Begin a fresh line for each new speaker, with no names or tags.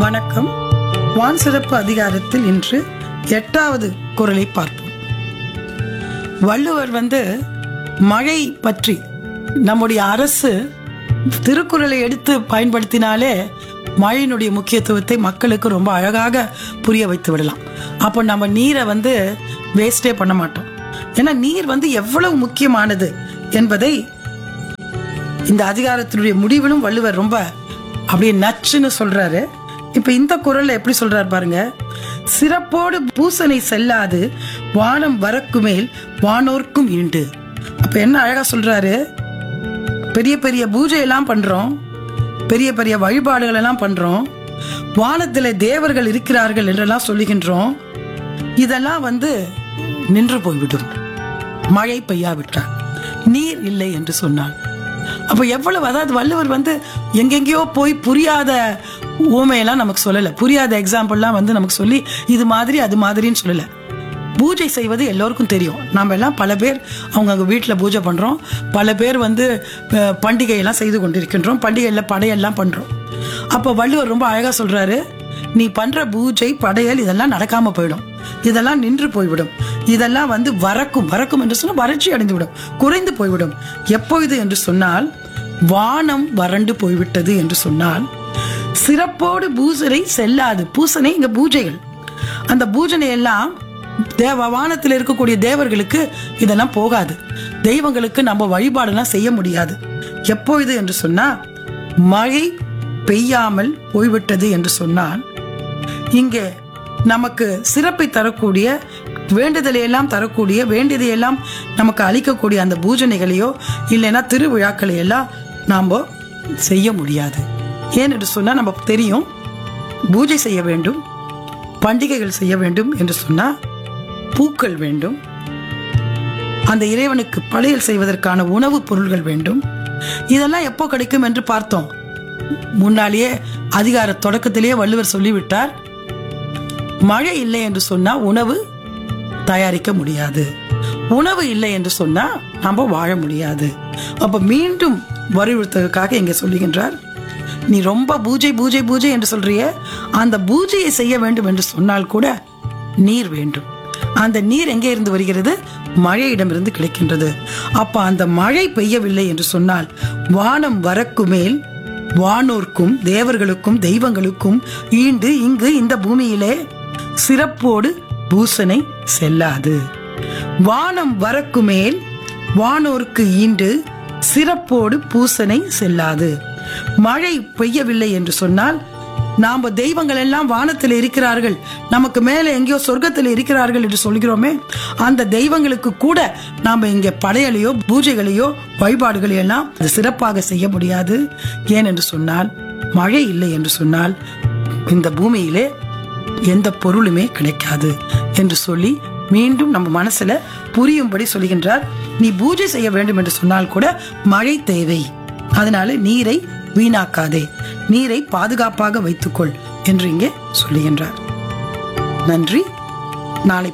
வணக்கம் வான் சிறப்பு அதிகாரத்தில் இன்று எட்டாவது குரலை பார்ப்போம் வள்ளுவர் வந்து மழை பற்றி நம்முடைய அரசு திருக்குறளை எடுத்து பயன்படுத்தினாலே மழையினுடைய முக்கியத்துவத்தை மக்களுக்கு ரொம்ப அழகாக புரிய வைத்து விடலாம் அப்போ நம்ம நீரை வந்து வேஸ்டே பண்ண மாட்டோம் ஏன்னா நீர் வந்து எவ்வளவு முக்கியமானது என்பதை இந்த அதிகாரத்தினுடைய முடிவிலும் வள்ளுவர் ரொம்ப அப்படியே நச்சுன்னு சொல்றாரு இப்ப இந்த குரல்ல எப்படி சொல்றாரு பாருங்க சிறப்போடு பூசனை செல்லாது வானம் வரக்கு மேல் வானோர்க்கும் ஈண்டு அப்ப என்ன அழகா சொல்றாரு பெரிய பெரிய பூஜை எல்லாம் பண்றோம் பெரிய பெரிய வழிபாடுகள் எல்லாம் பண்றோம் வானத்துல தேவர்கள் இருக்கிறார்கள் என்றெல்லாம் சொல்லுகின்றோம் இதெல்லாம் வந்து நின்று போய்விடும் மழை பெய்யாவிட்டால் நீர் இல்லை என்று சொன்னான் அப்போ எவ்வளவு அதாவது வள்ளுவர் வந்து எங்கெங்கேயோ போய் புரியாத ஊமையெல்லாம் நமக்கு சொல்லலை புரியாத எக்ஸாம்பிள்லாம் வந்து நமக்கு சொல்லி இது மாதிரி அது மாதிரின்னு சொல்லலை பூஜை செய்வது எல்லோருக்கும் தெரியும் நாம எல்லாம் பல பேர் அவங்க வீட்டில் பூஜை பண்ணுறோம் பல பேர் வந்து அஹ், பண்டிகையெல்லாம் செய்து கொண்டிருக்கின்றோம் பண்டிகையில் படையெல்லாம் பண்ணுறோம் அப்போ வள்ளுவர் ரொம்ப அழகாக சொல்கிறாரு நீ பண்ணுற பூஜை படையல் இதெல்லாம் நடக்காமல் போயிடும் இதெல்லாம் நின்று போய்விடும் இதெல்லாம் வந்து வரக்கும் வரக்கும் என்று சொன்னால் வறட்சி அடைந்து விடும் குறைந்து போய்விடும் எப்பொழுது என்று சொன்னால் வானம் வறண்டு போய்விட்டது என்று சொன்னால் சிறப்போடு பூசனை செல்லாது பூசனை இங்க பூஜைகள் அந்த பூஜனை எல்லாம் தேவ வானத்தில் இருக்கக்கூடிய தேவர்களுக்கு இதெல்லாம் போகாது தெய்வங்களுக்கு நம்ம வழிபாடெல்லாம் செய்ய முடியாது எப்பொழுது என்று சொன்னா மழை பெய்யாமல் போய்விட்டது என்று சொன்னால் இங்கே நமக்கு சிறப்பை தரக்கூடிய வேண்டுதலை எல்லாம் தரக்கூடிய வேண்டியதையெல்லாம் நமக்கு அளிக்கக்கூடிய அந்த பூஜனைகளையோ இல்லைன்னா திருவிழாக்களை எல்லாம் நாம் செய்ய முடியாது ஏன் என்று சொன்னால் நமக்கு தெரியும் பூஜை செய்ய வேண்டும் பண்டிகைகள் செய்ய வேண்டும் என்று சொன்னால் பூக்கள் வேண்டும் அந்த இறைவனுக்கு படையல் செய்வதற்கான உணவுப் பொருள்கள் வேண்டும் இதெல்லாம் எப்போ கிடைக்கும் என்று பார்த்தோம் முன்னாலேயே அதிகார தொடக்கத்திலேயே வள்ளுவர் சொல்லிவிட்டார் மழை இல்லை என்று சொன்னா உணவு தயாரிக்க முடியாது உணவு இல்லை என்று சொன்னா நாம வாழ முடியாது அப்ப மீண்டும் வலியுறுத்ததுக்காக இங்க சொல்லுகின்றார் நீ ரொம்ப பூஜை பூஜை பூஜை என்று சொல்றிய அந்த பூஜையை செய்ய வேண்டும் என்று சொன்னால் கூட நீர் வேண்டும் அந்த நீர் எங்கே இருந்து வருகிறது மழையிடமிருந்து கிடைக்கின்றது அப்ப அந்த மழை பெய்யவில்லை என்று சொன்னால் வானம் வரக்கு மேல் வானோர்க்கும் தேவர்களுக்கும் தெய்வங்களுக்கும் ஈண்டு இங்கு இந்த பூமியிலே சிறப்போடு பூசனை செல்லாது வானம் வரக்கு மேல் வானோர்க்கு ஈண்டு சிறப்போடு பூசனை செல்லாது மழை பெய்யவில்லை என்று சொன்னால் நாம தெய்வங்கள் எல்லாம் வானத்தில் இருக்கிறார்கள் நமக்கு மேலே எங்கேயோ சொர்க்கத்தில் இருக்கிறார்கள் என்று சொல்கிறோமே அந்த தெய்வங்களுக்கு கூட நாம இங்க படையலையோ பூஜைகளையோ வழிபாடுகளையோ எல்லாம் அது சிறப்பாக செய்ய முடியாது ஏன் என்று சொன்னால் மழை இல்லை என்று சொன்னால் இந்த பூமியிலே எந்த பொருளுமே கிடைக்காது என்று சொல்லி மீண்டும் நம்ம மனசுல புரியும்படி சொல்கின்றார் நீ பூஜை செய்ய வேண்டும் என்று சொன்னால் கூட மழை தேவை அதனால நீரை வீணாக்காதே நீரை பாதுகாப்பாக வைத்துக்கொள் என்று இங்கே சொல்லுகின்றார் நன்றி நாளை